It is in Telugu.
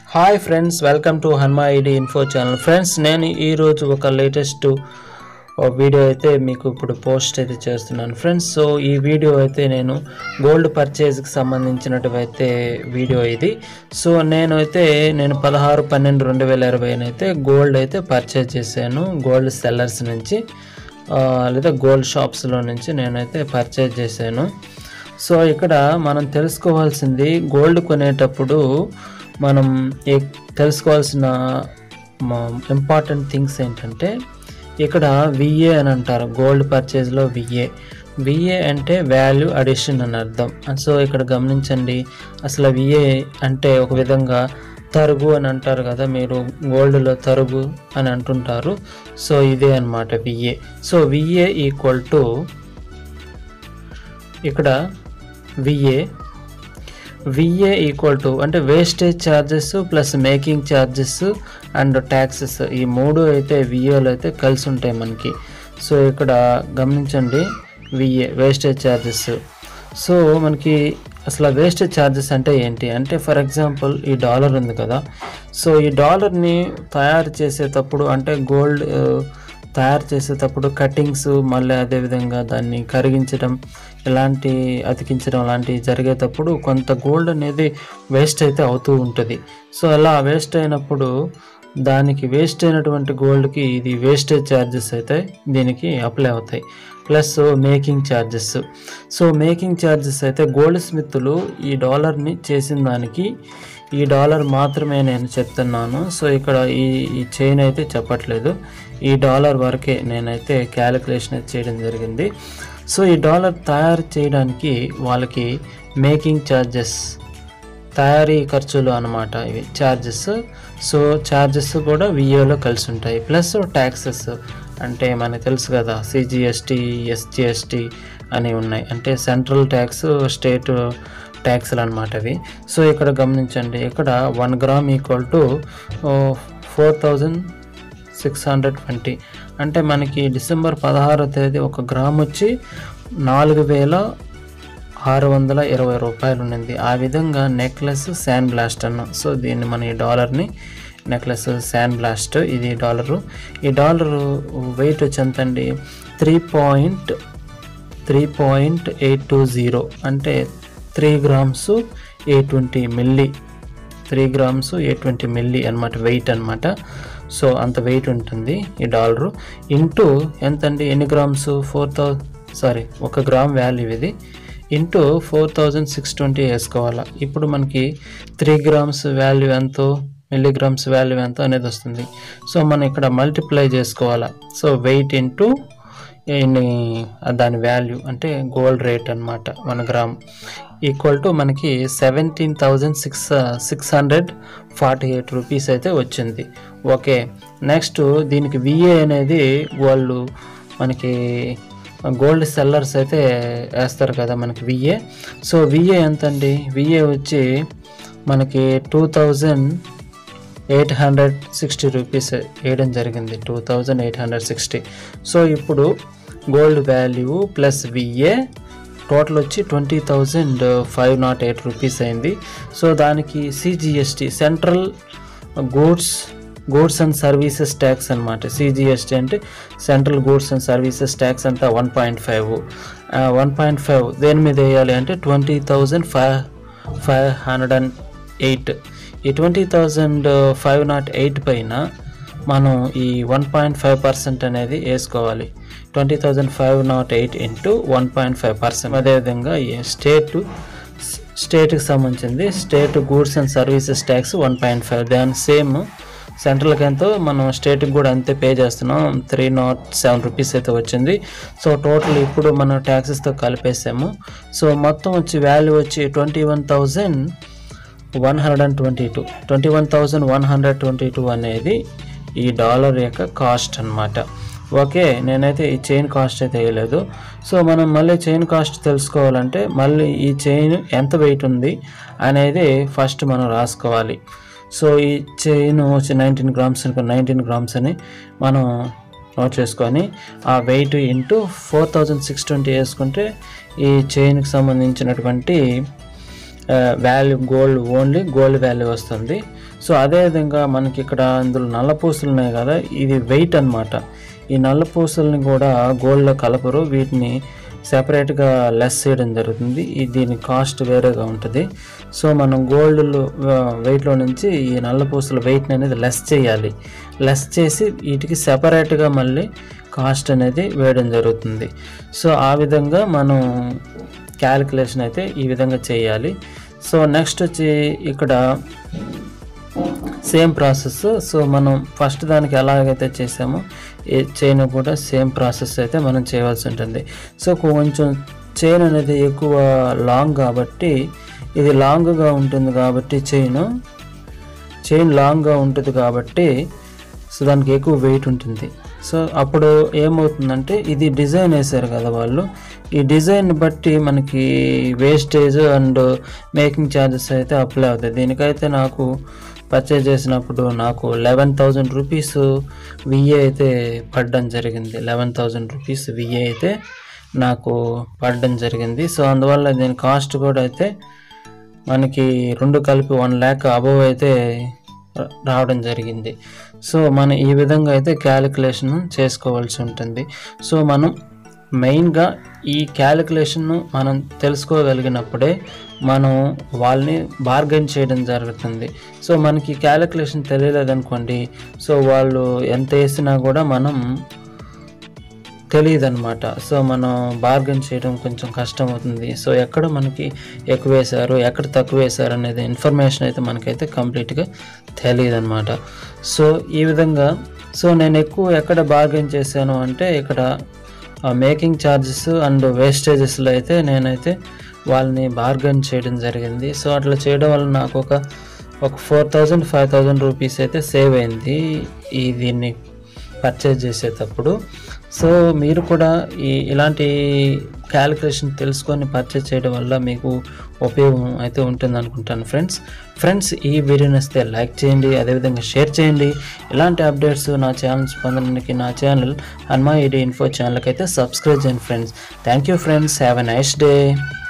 హాయ్ ఫ్రెండ్స్ వెల్కమ్ టు హన్మా ఐడి ఇన్ఫో ఛానల్ ఫ్రెండ్స్ నేను ఈరోజు ఒక లేటెస్ట్ వీడియో అయితే మీకు ఇప్పుడు పోస్ట్ అయితే చేస్తున్నాను ఫ్రెండ్స్ సో ఈ వీడియో అయితే నేను గోల్డ్ పర్చేజ్కి సంబంధించినటువంటి వీడియో ఇది సో నేను అయితే నేను పదహారు పన్నెండు రెండు వేల ఇరవై అయితే గోల్డ్ అయితే పర్చేజ్ చేశాను గోల్డ్ సెల్లర్స్ నుంచి ఆ, లేదా గోల్డ్ షాప్స్లో నుంచి నేనైతే పర్చేజ్ చేశాను సో ఇక్కడ మనం తెలుసుకోవాల్సింది గోల్డ్ కొనేటప్పుడు మనం ఏ- తెలుసుకోవాల్సిన ఇంపార్టెంట్ థింగ్స్ ఏంటంటే ఇక్కడ విఏ అని అంటారు గోల్డ్ పర్చేజ్లో విఏ విఏ అంటే వాల్యూ అడిషన్ అని అర్థం సో ఇక్కడ గమనించండి అసలు విఏ అంటే ఒక విధంగా తరుగు అని అంటారు కదా మీరు గోల్డ్లో తరుగు అని అంటుంటారు సో ఇదే అన్నమాట VA so VA equal to ఇక్కడ విఏ విఏ ఈక్వల్ టు అంటే wastage charges plus making charges and taxes ఈ మూడు అయితే విఏలో అయితే కలిసి ఉంటాయి మనకి సో ఇక్కడ గమనించండి విఏ వేస్టేజ్ ఛార్జెస్ సో మనకి అసలు వేస్టేజ్ ఛార్జెస్ అంటే ఏంటి అంటే ఫర్ ఎగ్జాంపుల్ ఈ డాలర్ ఉంది కదా సో ఈ డాలర్ని తయారు చేసేటప్పుడు అంటే గోల్డ్ తయారు చేసేటప్పుడు కటింగ్స్ మళ్ళీ అదేవిధంగా దాన్ని కరిగించడం ఇలాంటి అతికించడం లాంటివి జరిగేటప్పుడు కొంత గోల్డ్ అనేది వేస్ట్ అయితే అవుతూ ఉంటుంది సో అలా వేస్ట్ అయినప్పుడు దానికి వేస్ట్ అయినటువంటి గోల్డ్కి ఇది వేస్టేజ్ ఛార్జెస్ అయితే దీనికి అప్లై అవుతాయి plus making charges so making charges అయితే గోల్డ్ స్మిత్తులు ఈ డాలర్ని చేసిన దానికి ఈ డాలర్ మాత్రమే నేను చెప్తున్నాను సో ఇక్కడ ఈ ఈ చైన్ అయితే చెప్పట్లేదు ఈ డాలర్ వరకే నేనైతే క్యాలిక్యులేషన్ అయితే చేయడం జరిగింది సో ఈ డాలర్ తయారు చేయడానికి వాళ్ళకి మేకింగ్ ఛార్జెస్ తయారీ ఖర్చులు అన్నమాట ఇవి ఛార్జెస్ సో ఛార్జెస్ కూడా విఏలో కలిసి ఉంటాయి ప్లస్ ట్యాక్సెస్ అంటే మనకు తెలుసు కదా సిజిఎస్టీ ఎస్జిఎస్టీ అని ఉన్నాయి అంటే సెంట్రల్ ట్యాక్స్ స్టేట్ ట్యాక్స్లు అనమాట అవి సో ఇక్కడ గమనించండి ఇక్కడ one gram equal to four thousand six hundred twenty అంటే మనకి డిసెంబర్ పదహారో తేదీ ఒక గ్రామ్ వచ్చి నాలుగు వేల ఆరు వందల ఇరవై రూపాయలు ఉన్నది ఆ విధంగా నెక్లెస్ శాన్ బ్లాస్ట్ అన్నాం సో దీన్ని మన ఈ డాలర్ని నెక్లెస్ శాన్ బ్లాస్ట్ ఇది డాలరు ఈ డాలరు వెయిట్ వచ్చి ఎంత అండి three point three point eight two zero అంటే three grams eight twenty milli three grams eight twenty milli అనమాట వెయిట్ అనమాట సో అంత వెయిట్ ఉంటుంది ఈ డాలరు ఇంటూ ఎంత అండి ఎన్ని గ్రామ్స్ ఫోర్ థౌ సారీ ఒక గ్రామ్ వాల్యూ ఇది into four thousand six twenty వేసుకోవాలా ఇప్పుడు మనకి త్రీ గ్రామ్స్ వాల్యూ ఎంతో మిల్లీగ్రామ్స్ వాల్యూ ఎంతో అనేది వస్తుంది సో మనం ఇక్కడ మల్టిప్లై చేసుకోవాలా సో వెయిట్ ఇంటూ ఇన్ని దాని వాల్యూ అంటే గోల్డ్ రేట్ అన్నమాట వన్ గ్రామ్ ఈక్వల్ టు మనకి seventeen thousand six six hundred forty eight rupees అయితే వచ్చింది ఓకే నెక్స్ట్ దీనికి విఏ అనేది వాళ్ళు మనకి గోల్డ్ సెల్లర్స్ అయితే వేస్తారు కదా మనకి విఏ సో విఏ ఎంత అండి విఏ వచ్చి మనకి two thousand eight hundred sixty rupees వేయడం జరిగింది two thousand eight hundred sixty so ఇప్పుడు gold value plus VA total వచ్చి twenty thousand five not eight rupees అయింది సో దానికి CGST central goods goods and services tax అనమాట సిజిఎస్టీ అంటే central goods and services tax అంతా one point five one point five దేని మీద వేయాలి అంటే twenty thousand five five hundred and eight ఈ twenty thousand five not eight పైన మనం ఈ వన్ పాయింట్ ఫైవ్ పర్సెంట్ అనేది వేసుకోవాలి twenty thousand five not eight into one point five percent అదేవిధంగా ఈ స్టేట్ స్టేట్కి సంబంధించింది state goods and services tax one point five దాని సేమ్ సెంట్రల్కి ఎంతో మనం స్టేట్కి కూడా అంతే పే చేస్తున్నాం త్రీ నాట్ సెవెన్ రూపీస్ అయితే వచ్చింది సో టోటల్ ఇప్పుడు మనం ట్యాక్సెస్తో కలిపేసాము సో మొత్తం వచ్చి వాల్యూ వచ్చి twenty one thousand one hundred and twenty two twenty one thousand one hundred twenty two అనేది ఈ డాలర్ యొక్క కాస్ట్ అన్నమాట ఓకే నేనైతే ఈ చైన్ కాస్ట్ అయితే వేయలేదు సో మనం మళ్ళీ చైన్ కాస్ట్ తెలుసుకోవాలంటే మళ్ళీ ఈ చైన్ ఎంత వెయిట్ ఉంది అనేది ఫస్ట్ మనం రాసుకోవాలి సో ఈ చైన్ వచ్చి నైన్టీన్ గ్రామ్స్ అనుకో నైన్టీన్ గ్రామ్స్ అని మనం నోట్ చేసుకొని ఆ weight into four thousand six twenty వేసుకుంటే ఈ చైన్కి సంబంధించినటువంటి value gold only gold value వస్తుంది సో అదేవిధంగా మనకి ఇక్కడ ఇందులో నల్ల పూసలు ఉన్నాయి కదా ఇది వెయిట్ అన్నమాట ఈ నల్ల పూసల్ని కూడా గోల్డ్లో కలపరు వీటిని సెపరేట్గా లెస్ చేయడం జరుగుతుంది ఈ దీని కాస్ట్ వేరేగా ఉంటుంది సో మనం గోల్డ్ వెయిట్లో నుంచి ఈ నల్ల పూసల వెయిట్ని అనేది లెస్ చేయాలి లెస్ చేసి వీటికి సెపరేట్గా మళ్ళీ కాస్ట్ అనేది వేయడం జరుగుతుంది సో ఆ విధంగా మనం క్యాలిక్యులేషన్ అయితే ఈ విధంగా చేయాలి సో నెక్స్ట్ వచ్చి ఇక్కడ సేమ్ ప్రాసెస్ సో మనం ఫస్ట్ దానికి ఎలాగైతే చేసామో ఈ చైన్ కూడా సేమ్ ప్రాసెస్ అయితే మనం చేయవలసి ఉంటుంది సో కొంచెం చైన్ అనేది ఎక్కువ లాంగ్ కాబట్టి ఇది లాంగ్గా ఉంటుంది కాబట్టి చైన్ చైన్ లాంగ్గా ఉంటుంది కాబట్టి సో దానికి ఎక్కువ వెయిట్ ఉంటుంది సో అప్పుడు ఏమవుతుందంటే ఇది డిజైన్ వేశారు కదా వాళ్ళు ఈ డిజైన్ బట్టి మనకి వేస్టేజ్ అండ్ మేకింగ్ ఛార్జెస్ అయితే అప్లై అవుతాయి దీనికైతే నాకు పర్చేజ్ చేసినప్పుడు నాకు లెవెన్ థౌజండ్ రూపీస్ విఏ అయితే పడడం జరిగింది లెవెన్ థౌజండ్ రూపీస్ విఏ అయితే నాకు పడడం జరిగింది సో అందువల్ల దీని కాస్ట్ కూడా అయితే మనకి రెండు కలిపి వన్ ల్యాక్ అబవ్ అయితే రావడం జరిగింది సో మనం ఈ విధంగా అయితే క్యాలిక్యులేషన్ చేసుకోవాల్సి ఉంటుంది సో మనం మెయిన్గా ఈ క్యాలిక్యులేషన్ మనం తెలుసుకోగలిగినప్పుడే మనం వాళ్ళని బార్గెన్ చేయడం జరుగుతుంది సో మనకి క్యాలిక్యులేషన్ తెలియలేదనుకోండి సో వాళ్ళు ఎంత వేసినా కూడా మనం తెలియదు అనమాట సో మనం బార్గెన్ చేయడం కొంచెం కష్టం అవుతుంది సో ఎక్కడ మనకి ఎక్కువ వేశారు ఎక్కడ తక్కువ వేశారు అనేది ఇన్ఫర్మేషన్ అయితే మనకైతే కంప్లీట్గా తెలియదు అనమాట సో ఈ విధంగా సో నేను ఎక్కువ ఎక్కడ బార్గెన్ చేశాను అంటే ఇక్కడ మేకింగ్ ఛార్జెస్ అండ్ వేస్టేజెస్లో అయితే నేనైతే వాళ్ళని బార్గెన్ చేయడం జరిగింది సో అట్లా చేయడం వల్ల నాకు ఒక ఒక four thousand five thousand rupees అయితే సేవ్ అయింది ఈ దీన్ని పర్చేజ్ చేసేటప్పుడు సో మీరు కూడా ఈ ఇలాంటి క్యాలిక్యులేషన్ తెలుసుకొని పర్చేజ్ చేయడం వల్ల మీకు ఉపయోగం అయితే ఉంటుంది అనుకుంటాను ఫ్రెండ్స్ ఫ్రెండ్స్ ఈ వీడియో నచ్చితే లైక్ చేయండి అదేవిధంగా షేర్ చేయండి ఇలాంటి అప్డేట్స్ నా ఛానల్స్ పొందడానికి నా ఛానల్ హన్మా ఈడీ ఇన్ఫో ఛానల్కి అయితే సబ్స్క్రైబ్ చేయండి friends thank you friends have a nice day